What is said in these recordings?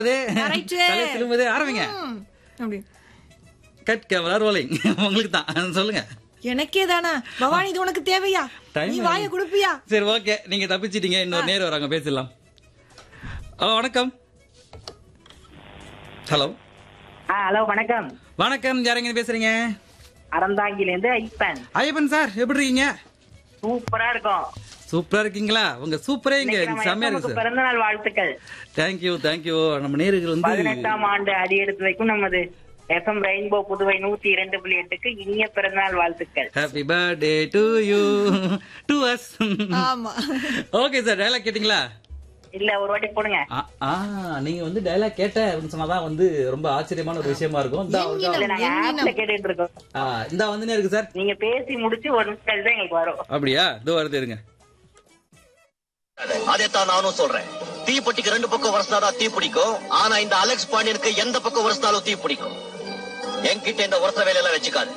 Correct. தலை திரும்புது ஆரம்பிங்க ம், அப்படி கட் கேமரா ரோலிங் உங்களுக்கு தான் சொல்லுங்க எனக்கே தானா பவானி இது உனக்கு தேவையா Time நீ வாய ஆகுது. கொடுப்பியா சரி ஓகே நீங்க தப்பிச்சிட்டீங்க இன்னொரு நேரம் வராங்க பேசிடலாம் ஆ, வணக்கம் ஹலோ ஆ ஹலோ வணக்கம் வணக்கம் யாரங்க பேசுறீங்க அறந்தாங்கிலேருந்து ஐப்பன் ஐயப்பன் சார் எப்படி இருக்கீங்க சூப்பரா இருக்கும் சூப்பரா இருக்கீங்களா உங்க சூப்பரே இங்க இன்னைக்கு நம்ம செம்மையா இருக்கு எஃப்எம்க்கு சார் பிறந்த நாள் வாழ்த்துக்கள் தேங்க்யூ தேங்க்யூ நம்ம நேர்கள் வந்து பதினெட்டாம் ஆண்டு அடி எடுத்து வைக்கும் நமது எஃப்எம் ரெயின்போ புதுவை நூத்தி இரண்டு புள்ளி எட்டுக்கு இனிய பிறந்தநாள் வாழ்த்துக்கள் happy birthday to you to us ஆமா ஓகே சார் டயலாக் கேட்டிங்களா இல்ல ஒரு வாட்டி போடுங்க ஆ, ஆ நீங்க வந்து டயலாக் கேட்ட அப்படின்னு சொன்னாதான் வந்து ரொம்ப ஆச்சரியமான ஒரு விஷயமா இருக்கும் இந்தா ஒரு இல்ல நாங்க ஆப்ல கேட்டுட்டு இருக்கோம் ஆ, இந்தா வந்துனே இருக்கு சார் நீங்க பேசி முடிச்சு ஒரு நிமிஷம் தான் எங்களுக்கு வரும் அப்படியா இதோ வருது இருங்க அதைத்தான் நானும் சொல்றேன் தீப்பெட்டிக்கு ரெண்டு பக்கம் உரசினாதான் தீ பிடிக்கும் ஆனா இந்த அலெக்ஸ் பாண்டியனுக்கு எந்த பக்கம் உரசினாலும் தீ பிடிக்கும் என்கிட்ட இந்த உரச வேலையெல்லாம் வச்சுக்காது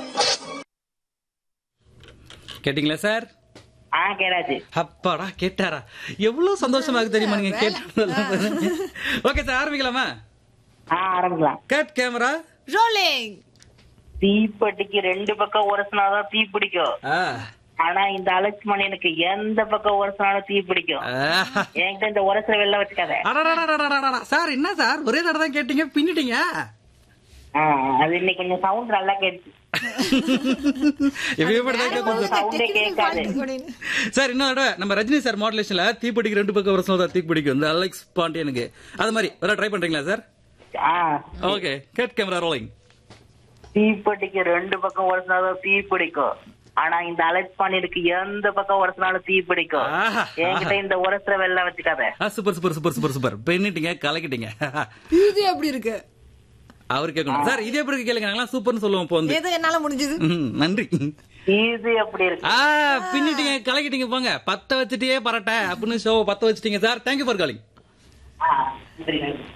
கேட்டிங்களா சார் ஆ கேடாச்சு அப்பாடா கேட்டாரா எவ்வளவு சந்தோஷமா இருக்கு தெரியுமா நீங்க கேட்டு ஓகே சார் ஆரம்பிக்கலாமா ஆ ஆரம்பிக்கலாம் கட் கேமரா ரோலிங் தீப்பெட்டிக்கு ரெண்டு பக்கம் உரசினாதான் தீ பிடிக்கும் ஆ ஆனா இந்த அலெக்ஸ் மணியனுக்கு எந்த பக்கம் உரசினாலும் தீ பிடிக்கும் ஆ. என்கிட்ட இந்த உரச வெளில வச்சுக்காத அடடடடடடடடா. சார் என்ன சார் ஒரே தடவை தான் கேட்டீங்க பின்னிட்டீங்க ஆ, அது இன்னைக்கு கொஞ்சம் சவுண்ட் நல்லா கேட்டுச்சு எப்பயும் இப்படிதான் கேட்கும் சார். சவுண்டே கேட்காது சார் இன்னொரு தடவை நம்ம ரஜினி சார் மாடுலேஷன்ல தீப்பெட்டிக்கு ரெண்டு பக்கம் வருஷம் தான் தீப்பிடிக்கும் இந்த அலெக்ஸ் பாண்டியனுக்கு அது மாதிரி வேற ட்ரை பண்றீங்களா சார் ஆ ஓகே கட் கேமரா ரோலிங் தீப்பெட்டிக்கு ரெண்டு பக்கம் உரசினாலும் தீ பிடிக்கும் ஆனா இந்த அலெக்ஸ் பண்ணிருக்கு எந்த பக்கம் உரசினாலும் தீ பிடிக்கும் ஆஹா. என்கிட்ட இந்த உரசுற வெள்ள வச்சுக்காத super super super super super பின்னிட்டீங்க கலக்கிட்டீங்க இது எப்படி இருக்கு அவர் கேட்கணும் சார் இதே எப்படி கேளுங்க நாங்களாம் சூப்பர்னு சொல்லுவோம் இப்போ வந்து ஏதோ என்னால முடிஞ்சது ம், நன்றி இது எப்படி இருக்கு ஆ பின்னிட்டீங்க கலக்கிட்டீங்க போங்க பத்த வச்சுட்டே பரட்ட அப்படின்னு ஷோ பத்த வச்சுட்டீங்க சார் தேங்க்யூ ஃபார் காலிங் ஆ, நன்றி, நன்றி.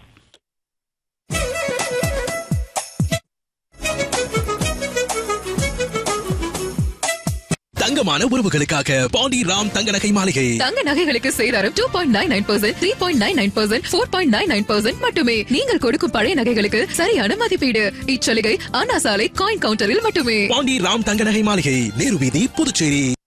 தங்கமான உறவுகளுக்காக பாண்டி ராம் தங்க நகை மாளிகை தங்க நகைகளுக்கு சேதாரம் two point nine nine percent three point nine nine percent four point nine nine percent மட்டுமே நீங்கள் கொடுக்கும் பழைய நகைகளுக்கு சரியான மதிப்பீடு இச்சலுகை அண்ணா சாலை காயின் கவுண்டரில் மட்டுமே பாண்டி ராம் தங்க நகை மாளிகை நேரு வீதி புதுச்சேரி